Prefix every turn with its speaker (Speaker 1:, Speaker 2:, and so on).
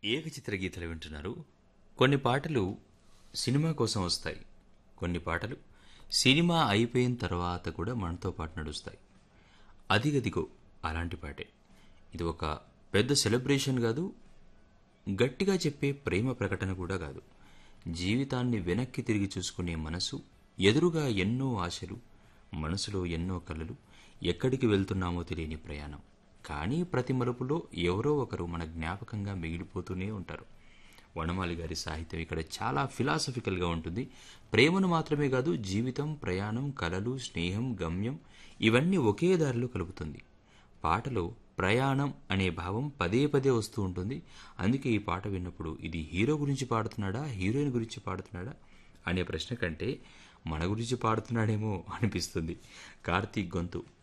Speaker 1: ఏకచిత్ర గీతలు వింటున్నారు కొన్ని పాటలు సినిమా కోసం వస్తాయి కొన్ని పాటలు సినిమా అయిపోయిన తర్వాత కూడా మనతో పాటు నడుస్తాయి అదిగదిగో అలాంటి పాటే ఇది ఒక పెద్ద సెలబ్రేషన్ కాదు గట్టిగా చెప్పే ప్రేమ ప్రకటన కూడా కాదు జీవితాన్ని వెనక్కి తిరిగి చూసుకునే మనసు ఎదురుగా ఎన్నో ఆశలు మనసులో ఎన్నో కలలు ఎక్కడికి వెళ్తున్నామో తెలియని ప్రయాణం కానీ ప్రతి మలుపులో ఎవరో ఒకరు మన జ్ఞాపకంగా మిగిలిపోతూనే ఉంటారు వనమాలి గారి సాహిత్యం ఇక్కడ చాలా ఫిలాసఫికల్గా ఉంటుంది ప్రేమను మాత్రమే కాదు జీవితం ప్రయాణం కలలు స్నేహం గమ్యం ఇవన్నీ ఒకే దారిలో కలుపుతుంది పాటలో ప్రయాణం అనే భావం పదే పదే వస్తూ ఉంటుంది అందుకే ఈ పాట విన్నప్పుడు ఇది హీరో గురించి పాడుతున్నాడా హీరోయిన్ గురించి పాడుతున్నాడా అనే ప్రశ్న కంటే మన గురించి పాడుతున్నాడేమో అనిపిస్తుంది కార్తీక్ గొంతు